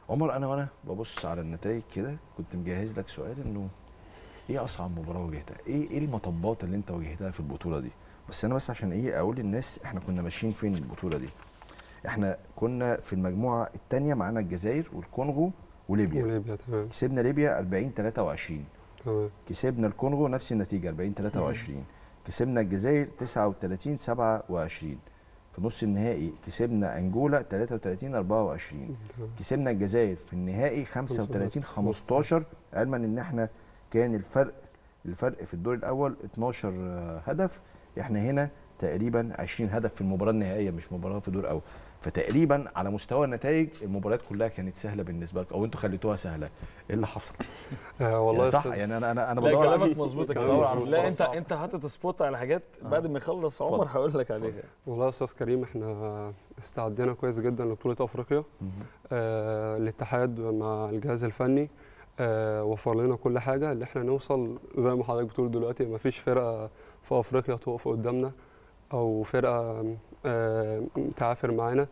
عمر انا وانا ببص على النتائج كده كنت مجهز لك سؤال انه ايه اصعب مباراه واجهتها؟ ايه ايه المطبات اللي انت واجهتها في البطوله دي؟ بس انا بس عشان ايه اقول للناس احنا كنا ماشيين فين البطوله دي؟ احنا كنا في المجموعه الثانيه معانا الجزائر والكونغو وليبيا وليبيا تمام كسبنا ليبيا 40 23 تمام كسبنا الكونغو نفس النتيجه 40 23 كسبنا الجزائر 39 27 في نص النهائي كسبنا انجولا 33 24 تمام. كسبنا الجزائر في النهائي 35 15 علما ان احنا كان الفرق الفرق في الدور الاول 12 هدف احنا هنا تقريبا 20 هدف في المباراه النهائيه مش مباراه في دور اول فتقريبا على مستوى النتائج المباريات كلها كانت سهله بالنسبه لكم او انتوا خليتوها سهله ايه اللي حصل آه والله يعني يا صح أستاذ- يعني انا انا انا لا بدور كلامك على- مظبوط يا كلامك كريم مظبوط. لا انت انت حاطط سبوت على حاجات بعد ما يخلص عمر اتفضل. هقول لك عليها والله يا استاذ كريم احنا استعدينا كويس جدا لبطوله افريقيا مهم. آه الاتحاد مع الجهاز الفني آه وفر لنا كل حاجه اللي احنا نوصل زي ما حضرتك بتقول دلوقتي ما فيش فرقه في افريقيا تقف قدامنا او فرقه آه تعافر معانا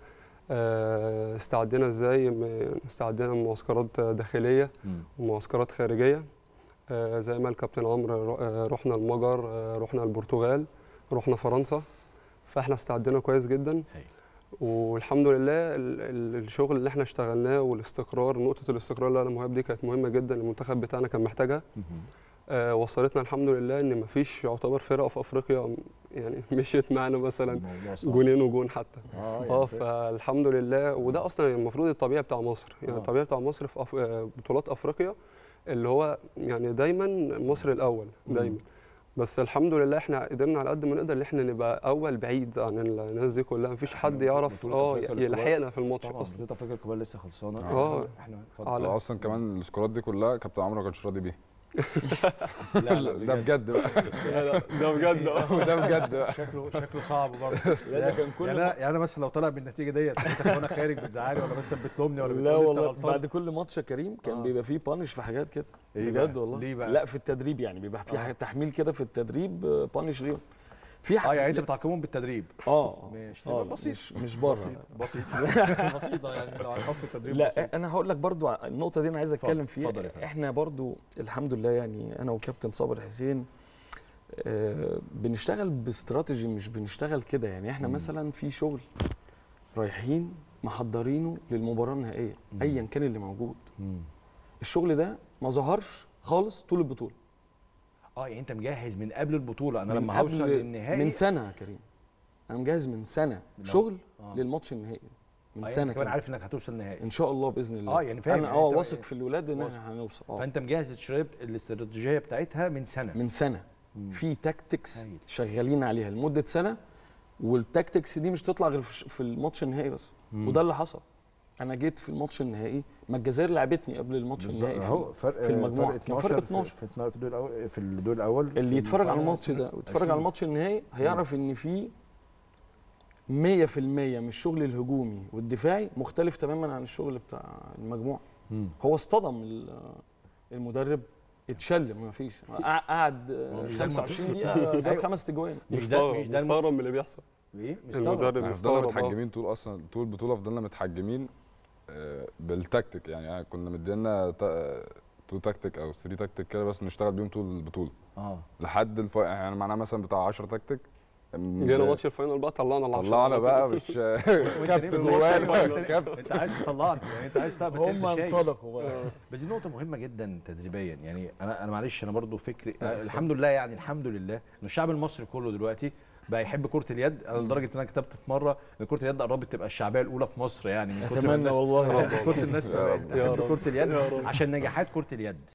آه استعدينا ازاي م- استعدينا بمعسكرات داخليه مم. ومعسكرات خارجيه آه زي ما الكابتن عمرو ر- آه رحنا المجر آه رحنا البرتغال رحنا فرنسا فاحنا استعدينا كويس جدا هايل. والحمد لله ال- ال- الشغل اللي احنا اشتغلناه والاستقرار نقطه الاستقرار اللي انا مهاب دي كانت مهمه جدا المنتخب بتاعنا كان محتاجها مهم. آه وصلتنا الحمد لله ان مفيش يعتبر فرقه في افريقيا يعني مشيت معانا مثلا الموضوع صعب. جونين وجون حتى اه اه يعني فالحمد لله وده اصلا المفروض الطبيعي بتاع مصر يعني آه. الطبيعي بتاع مصر في أف... آه، بطولات افريقيا اللي هو يعني دايما مصر الاول دايما بس الحمد لله احنا قدرنا على قد ما نقدر ان احنا نبقى اول بعيد عن الناس دي كلها مفيش حد يعرف بطولة اه أفريقيا للكبار. يلحقنا في الماتش طبعا اصلا بطوله افريقيا الكبار لسه خلصانه آه. احنا على- اتفضل هو اصلا كمان السكورات دي كلها كابتن عمرو ما كانش راضي بيها لا لا ده بجد بقى ده بجد ده بجد بقى شكله شكله صعب برضه لا ده كان كل يعني ما- انا يعني انا مثلا لو طلع بالنتيجه ديت انت وانا خارج بتزعلي ولا مثلا بتلومني ولا لا بتقول لي انت والله غلطان بعد كل ماتش يا كريم كان آه. بيبقى فيه بانش في حاجات كده إيه بجد بقى؟ والله ليه بقى؟ لا في التدريب يعني بيبقى في آه. حاجة تحميل كده في التدريب آه، بانش ليهم في اه حاجه يعني انت بتعاقبهم بالتدريب اه ماشي اه بسيط مش مش بره بسيط بسيط بسيطه يعني لو هنحط التدريب لا بسيط. انا هقول لك برضو ع- النقطه دي انا عايز اتفضل، اتكلم فيها اتفضل يا فندم. احنا برضو الحمد لله يعني انا وكابتن صابر حسين آه بنشتغل باستراتيجي مش بنشتغل كده يعني احنا مم. مثلا في شغل رايحين محضرينه للمباراه النهائيه مم. ايا كان اللي موجود مم. الشغل ده ما ظهرش خالص طول البطوله اه يعني انت مجهز من قبل البطوله انا من لما قبل- هوصل للنهائي من سنه يا كريم انا مجهز من سنه لا. شغل آه. للماتش النهائي من آه، يعني سنه انت كمان كمان عارف انك هتوصل نهائي ان شاء الله باذن الله آه، يعني فاهم انا يعني اه أنت- واثق في الولاد ان واثق. احنا هنوصل اه فانت مجهز الشريط الاستراتيجيه بتاعتها من سنه من سنه مم. في تاكتكس هايل. شغالين عليها لمده سنه والتاكتكس دي مش تطلع غير في ش- في الماتش النهائي بس مم. وده اللي حصل انا جيت في الماتش النهائي ما الجزائر لعبتني قبل الماتش النهائي في اهو فرق في المجموعة. فرق كان فرق 12 في, في, في الدور الاول في الدور الاول اللي في يتفرج على الفاينل الماتش ده ويتفرج 20. على الماتش النهائي هيعرف ان في 100% من الشغل الهجومي والدفاعي مختلف تماما عن الشغل بتاع المجموعه مم. هو اصطدم ال- المدرب اتشل ما فيش قعد هو مش ده 25 دقيقه جاب أيوة. خمس تجوان مش ده- مستغرب مش ده الم- مستغرب من اللي بيحصل ايه المدرب احنا فضلنا مستغرب آه. متحجمين طول اصلا طول البطوله فضلنا متحجمين آه، بالتكتيك يعني يعني كنا مدينا تا- تو تكتيك او 3 تكتيك كده بس نشتغل بيهم طول البطوله اه لحد الف... يعني معانا مثلا بتاع 10 تكتيك جينا ماتش الفاينل بقى طلعنا العشرة طلعنا على بقى طول. مش وانت كابتن نفسك زوال توصل- كابتن انت عايز تطلعني يعني انت عايز تطلع بس هم انت شايف انطلقوا بقى بس دي نقطة مهمة جدا تدريبيا يعني انا انا معلش انا برضو فكري لا، آه اتفضل. الحمد لله يعني الحمد لله ان الشعب المصري كله دلوقتي بقى يحب كرة اليد انا لدرجة ان انا كتبت في مرة ان كرة اليد قربت تبقى الشعبية الأولى في مصر يعني من كتر ما اتمنى الناس- والله كتر الناس يا بقت رب. تحب كرة اليد عشان نجاحات كرة اليد